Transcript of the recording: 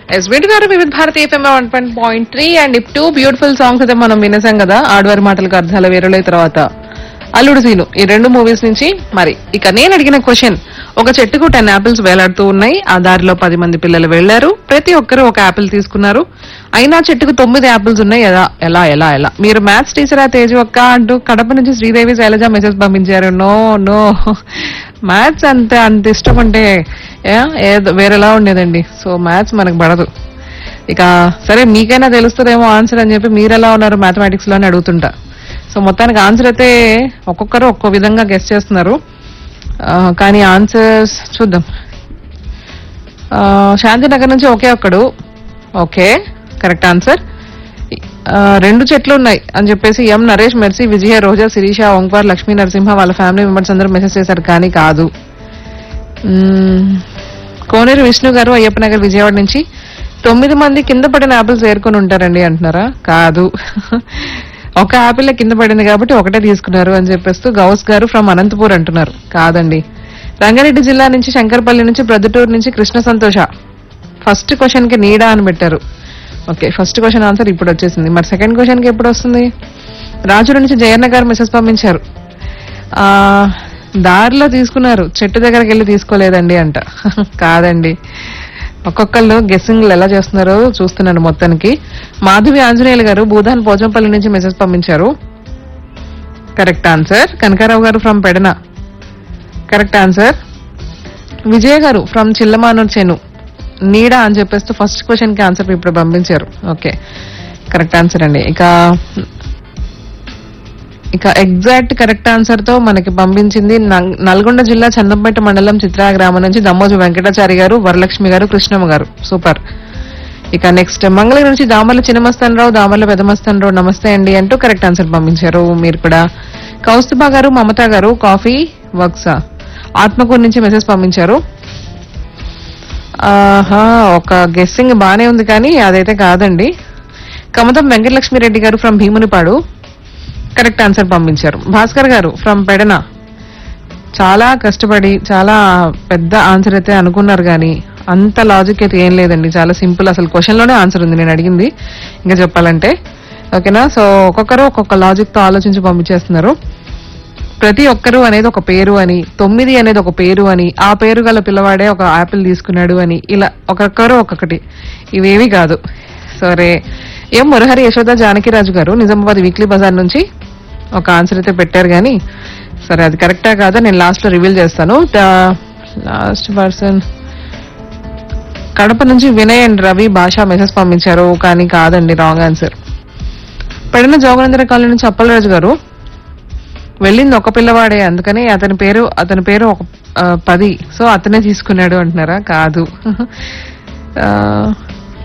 Yes గారు Vividh Bharati FM one point three and two beautiful songs అయితే మనం వినేసాం కదా ఆడవారి మాటలకు అర్థాల వేరులే తర్వాత అల్లుడు సీను ఈ రెండు మూవీస్ నుంచి మరి ఇక నేను అడిగిన క్వశ్చన్ ఒక చెట్టుకు టెన్ ఆపిల్స్ వేలాడుతూ ఉన్నాయి ఆ దారిలో పది మంది పిల్లలు వెళ్లారు ప్రతి ఒక్కరు ఒక ఆపిల్ తీసుకున్నారు అయినా చెట్టుకు తొమ్మిది ఆపిల్స్ ఉన్నాయి ఎలా ఎలా ఎలా ఎలా మీరు మ్యాథ్స్ టీచరా తేజు అక్క అంటూ కడప నుంచి శ్రీదేవి శైలజ మెసేజ్ పంపించారు నో నో మ్యాథ్స్ అంతే అంత ఇష్టం అంటే ఏ, ఏదో వేరేలా ఉండేదండి సో మ్యాథ్స్ మనకు పడదు ఇక సరే మీకైనా తెలుస్తుందేమో ఆన్సర్ అని చెప్పి మీరు ఎలా ఉన్నారు మ్యాథమెటిక్స్ లో అని అడుగుతుంటా సో మొత్తానికి ఆన్సర్ అయితే ఒక్కొక్కరు ఒక్కో విధంగా గెస్ట్ చేస్తున్నారు ఆ, కానీ ఆన్సర్స్ చూద్దాం ఆ, శాంతినగర్ నుంచి ఒకే ఒక్కడు ఓకే కరెక్ట్ ఆన్సర్ ఆ, రెండు చెట్లు ఉన్నాయి అని చెప్పేసి ఎం నరేష్ మెర్సీ విజయ రోజా శిరీష ఓంకార్ లక్ష్మీ నరసింహ వాళ్ళ ఫ్యామిలీ మెంబర్స్ అందరూ మెసేజ్ చేశారు కానీ కాదు మ్మ్. కోనేరు విష్ణు గారు అయ్యప్ప నగర్ విజయవాడ నుంచి తొమ్మిది మంది కింద పడిన ఆపిల్స్ ఏరుకొని ఉంటారండి అంటున్నారా కాదు ఒక ఆపిల్ కింద పడింది కాబట్టి ఒకటే తీసుకున్నారు అని చెప్పేస్తూ గౌస్ గారు ఫ్రమ్ అనంతపూర్ అంటున్నారు కాదండి రంగారెడ్డి జిల్లా నుంచి శంకర్పల్లి నుంచి ప్రొద్దుటూరు నుంచి కృష్ణ సంతోష ఫస్ట్ క్వశ్చన్ కి నీడా అని పెట్టారు ఓకే ఫస్ట్ క్వశ్చన్ ఆన్సర్ ఇప్పుడు వచ్చేసింది మరి సెకండ్ క్వశ్చన్ కి ఎప్పుడు వస్తుంది రాజుల నుంచి జయన్న గారు మెసేజ్ పంపించారు ఆ దారిలో తీసుకున్నారు చెట్టు దగ్గరికి వెళ్ళి తీసుకోలేదండి అంట కాదండి ఒక్కొక్కళ్ళు గెస్సింగ్లు ఎలా చేస్తున్నారో చూస్తున్నాను మొత్తానికి మాధవి ఆంజనేయులు గారు భూదాన్ పోచంపల్లి నుంచి మెసేజ్ పంపించారు కరెక్ట్ ఆన్సర్ కనకారావు గారు from Pedana correct answer Vijaya గారు ఫ్రమ్ చిల్లమానూర్ చెను నీడా అని చెప్పేస్తూ ఫస్ట్ క్వశ్చన్ కి ఆన్సర్ ఇప్పుడు పంపించారు ఓకే కరెక్ట్ ఆన్సర్ అండి ఇక ఇక ఎగ్జాక్ట్ కరెక్ట్ ఆన్సర్ తో మనకి పంపించింది నం- నల్గొండ జిల్లా చందంపేట మండలం చిత్రా గ్రామం నుంచి దమ్మోజు వెంకటాచారి గారు వరలక్ష్మి గారు కృష్ణమ్మ గారు సూపర్ ఇక నెక్స్ట్ మంగళగిరి నుంచి దామర్ల చిన్నమస్తానరావు దామర్ల పెదమస్తానరావు నమస్తే అండి అంటూ కరెక్ట్ ఆన్సర్ పంపించారు మీరు కూడా కౌస్తుభా గారు మమతా గారు కాఫీ వర్క్సా ఆత్మకూరు నుంచి మెసేజ్ పంపించారు ఆహా ఒక గెస్సింగ్ బానే ఉంది కానీ అదైతే కాదండి కమతం వెంకటలక్ష్మి రెడ్డి గారు ఫ్రమ్ భీమునిపాడు కరెక్ట్ ఆన్సర్ పంపించారు భాస్కర్ గారు ఫ్రమ్ పెడన చాలా కష్టపడి చాలా పెద్ద ఆన్సర్ అయితే అనుకున్నారు కానీ అంత లాజిక్ అయితే ఏం లేదండి చాలా సింపుల్ అసలు క్వశ్చన్ లోనే ఆన్సర్ ఉంది నేను అడిగింది ఇంకా చెప్పాలంటే ఓకేనా సో ఒక్కొక్కరు ఒక్కొక్క లాజిక్ తో ఆలోచించి పంపించేస్తున్నారు ప్రతి ఒక్కరు అనేది ఒక పేరు అని తొమ్మిది అనేది ఒక పేరు అని ఆ పేరు గల పిల్లవాడే ఒక యాపిల్ తీసుకున్నాడు అని ఇలా ఒక్కొక్కరు ఒక్కొక్కటి ఇవేవి కాదు సరే ఏం మురహరి యశోద జానకిరాజు గారు నిజామాబాద్ వీక్లీ బజార్ నుంచి ఒక ఆన్సర్ అయితే పెట్టారు కానీ సరే అది కరెక్టా కాదా నేను లాస్ట్ లో రివీల్ చేస్తాను లాస్ట్ పర్సన్ కడప నుంచి వినయ్ అండ్ రవి భాష మెసేజ్ పంపించారు కానీ కాదండి రాంగ్ ఆన్సర్ పడిన జోగనందర కాలనీ నుంచి అప్పలరాజు గారు వెళ్ళింది ఒక పిల్లవాడే అందుకని అతని పేరు అతని పేరు ఒక ఆ, పది సో అతనే తీసుకున్నాడు అంటున్నారా కాదు ఆ,